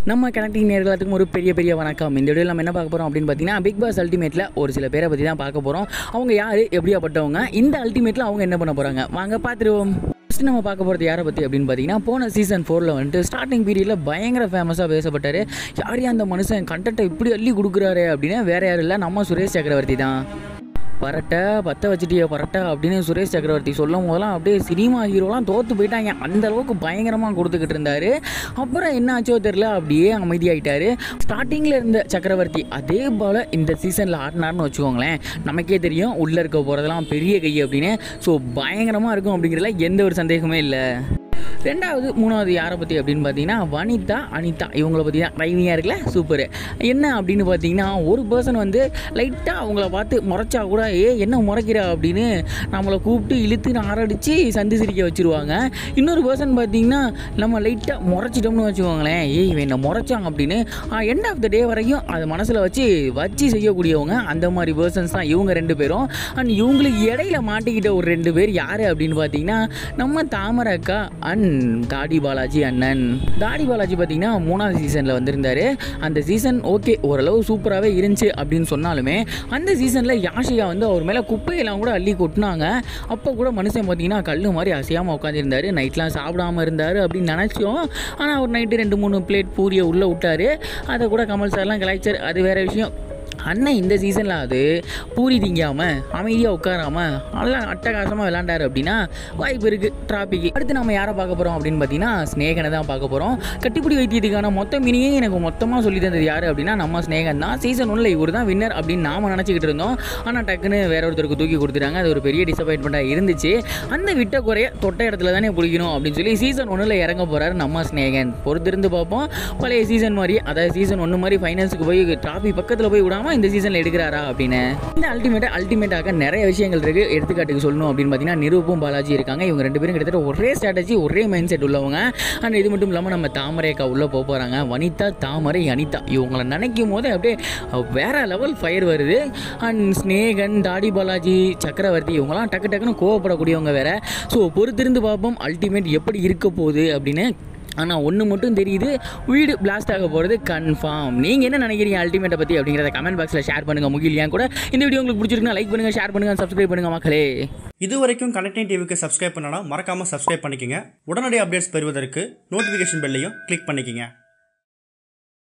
நம்ம கனெக்டிங் நேர்களுக்கும் ஒரு பெரிய பெரிய வணக்கம் இந்த வீடியோவில் நம்ம என்ன பார்க்க போகிறோம் அப்படின்னு பார்த்தீங்கன்னா பிக் பாஸ் அல்டிமேட்டில் ஒரு சில பேரை பற்றி தான் பார்க்க போகிறோம் அவங்க யார் எப்படியாப்பட்டவங்க இந்த அல்டிமேட்டில் அவங்க என்ன பண்ண போகிறாங்க வாங்க பார்த்துருவோம் ஃபஸ்ட்டு நம்ம பார்க்க போகிறது யாரை பற்றி அப்படின்னு பார்த்தீங்கன்னா போன சீசன் ஃபோரில் வந்துட்டு ஸ்டார்டிங் பீரியடில் பயங்கர ஃபேமஸாக பேசப்பட்டார் யார் அந்த மனுஷன் கண்டென்ட்டை இப்படி அள்ளி கொடுக்குறாரு அப்படின்னா வேற யாரும் இல்லை நம்ம சுரேஷ் சக்கரவர்த்தி தான் பரட்டை பற்ற வச்சுட்டிய பரட்டை அப்படின்னு சுரேஷ் சக்கரவர்த்தி சொல்லும் போதெல்லாம் அப்படியே சினிமா ஹீரோலாம் தோற்று போயிட்டாங்க அந்த அளவுக்கு பயங்கரமாக கொடுத்துக்கிட்டு இருந்தாரு அப்புறம் என்ன ஆச்சோ தெரில அப்படியே அமைதியாயிட்டாரு ஸ்டார்டிங்கில் இருந்த சக்கரவர்த்தி அதே போல் இந்த சீசனில் ஆடினார்னு வச்சுக்கோங்களேன் நமக்கே தெரியும் உள்ளே இருக்க போகிறதெல்லாம் பெரிய கை அப்படின்னு ஸோ பயங்கரமாக இருக்கும் அப்படிங்கிறதுல எந்த ஒரு சந்தேகமே இல்லை ரெண்டாவது மூணாவது யாரை பற்றி அப்படின்னு பார்த்தீங்கன்னா வனிதா அனிதா இவங்கள பற்றி தான் ரைவியாக இருக்குல்ல சூப்பர் என்ன அப்படின்னு பார்த்தீங்கன்னா ஒரு பர்சன் வந்து லைட்டாக அவங்கள பார்த்து முறைச்சா கூட ஏ என்ன முறைக்கிற அப்படின்னு நம்மளை கூப்பிட்டு இழுத்து ஆரடித்து சந்தி சிரிக்க வச்சுருவாங்க இன்னொரு பர்சன் பார்த்தீங்கன்னா நம்ம லைட்டாக முறைச்சிட்டோம்னு வச்சுக்கோங்களேன் ஏய் இவன் என்ன முறைச்சாங்க அப்படின்னு எண்ட் ஆஃப் த டே வரைக்கும் அதை மனசில் வச்சு வச்சு செய்யக்கூடியவங்க அந்த மாதிரி பர்சன்ஸ் தான் இவங்க ரெண்டு பேரும் அண்ட் இவங்களுக்கு இடையில மாட்டிக்கிட்ட ஒரு ரெண்டு பேர் யார் அப்படின்னு பார்த்தீங்கன்னா நம்ம தாமரை அக்கா அண்ட் தாடி பாலாஜி அண்ணன் தாடி பாலாஜி பார்த்தீங்கன்னா மூணாவது சீசனில் வந்திருந்தாரு அந்த சீசன் ஓகே ஓரளவு சூப்பராகவே இருந்துச்சு அப்படின்னு சொன்னாலுமே அந்த சீசனில் யாஷிகா வந்து அவர் மேலே குப்பையெல்லாம் கூட அள்ளி கொட்டினாங்க அப்போ கூட மனுஷன் பார்த்தீங்கன்னா கல் மாதிரி அசையாமல் உட்காந்துருந்தாரு நைட்லாம் சாப்பிடாம இருந்தார் அப்படின்னு நினச்சோம் ஆனால் அவர் நைட்டு ரெண்டு மூணு பிளேட் பூரியை உள்ளே விட்டாரு அதை கூட கமல் சார்லாம் கலாய்ச்சார் அது வேற விஷயம் அண்ணன் இந்த சீசனில் அது பூரி திங்காமல் அமைதியாக உட்காராம நல்லா அட்டகாசமாக விளாண்டாரு அப்படின்னா வாய்ப்பு இருக்குது டிராபிக் அடுத்து நம்ம யாரை பார்க்க போகிறோம் அப்படின்னு பார்த்தீங்கன்னா ஸ்னேகனை தான் பார்க்க போகிறோம் கட்டிப்பிடி வைத்தியத்துக்கான மொத்த மீனியே எனக்கு மொத்தமாக சொல்லி தந்தது யார் அப்படின்னா நம்ம ஸ்னேகன் தான் சீசன் ஒன்றில் இவர் தான் வின்னர் அப்படின்னு நாம நினச்சிக்கிட்டு இருந்தோம் ஆனால் டக்குன்னு வேற ஒருத்தருக்கு தூக்கி கொடுத்துட்டாங்க அது ஒரு பெரிய டிசப்பாயின்மெண்ட்டாக இருந்துச்சு அந்த விட்ட குறைய தொட்ட இடத்துல தானே பிடிக்கணும் அப்படின்னு சொல்லி சீசன் ஒன்றில் இறங்க போகிறாரு நம்ம ஸ்னேகன் பொறுத்திருந்து பார்ப்போம் பழைய சீசன் மாதிரி அதாவது சீசன் ஒன்று மாதிரி ஃபைனல்ஸுக்கு போய் டிராஃபி பக்கத்தில் போய் விடாமல் இந்த சீசனில் எடுக்கிறாரா அப்படின்னு இந்த அல்டிமேட்டாக அல்டிமேட்டாக நிறைய விஷயங்கள் இருக்குது எடுத்துக்காட்டுக்கு சொல்லணும் அப்படின்னு பார்த்தீங்கன்னா நிரூபம் பாலாஜி இருக்காங்க இவங்க ரெண்டு பேரும் கிட்டத்தட்ட ஒரே ஸ்ட்ராட்டஜி ஒரே மைண்ட் செட் உள்ளவங்க அண்ட் இது மட்டும் இல்லாமல் நம்ம தாமரை அக்கா உள்ளே போக போகிறாங்க வனிதா தாமரை அனிதா இவங்களை நினைக்கும் போது அப்படியே வேற லெவல் ஃபயர் வருது அண்ட் ஸ்னேகன் தாடி பாலாஜி சக்கரவர்த்தி இவங்களாம் டக்கு டக்குன்னு கோவப்படக்கூடியவங்க வேற ஸோ பொறுத்திருந்து பார்ப்போம் அல்டிமேட் எப்படி இருக்க போகுது அப்படின்னு ஆனால் ஒன்று மட்டும் தெரியுது வீடு பிளாஸ்ட் ஆக போகிறது கன்ஃபார்ம் நீங்கள் என்ன நினைக்கிறீங்க அல்டிமேட்டை பற்றி அப்படிங்கிறத கமெண்ட் பாக்ஸில் ஷேர் பண்ணுங்கள் முகிலியா கூட இந்த வீடியோ உங்களுக்கு பிடிச்சிருக்குன்னா லைக் பண்ணுங்கள் ஷேர் பண்ணுங்கள் சப்ஸ்கிரைப் பண்ணுங்கள் மக்களே இது வரைக்கும் கனெக்டிங் டிவிக்கு சப்ஸ்கிரைப் பண்ணனா மறக்காம சப்ஸ்கிரைப் பண்ணிக்கங்க உடனடி அப்டேட்ஸ் பெறுவதற்கு நோட்டிஃபிகேஷன் பெல்லையும் கிளிக் பண்ணிக்கங்க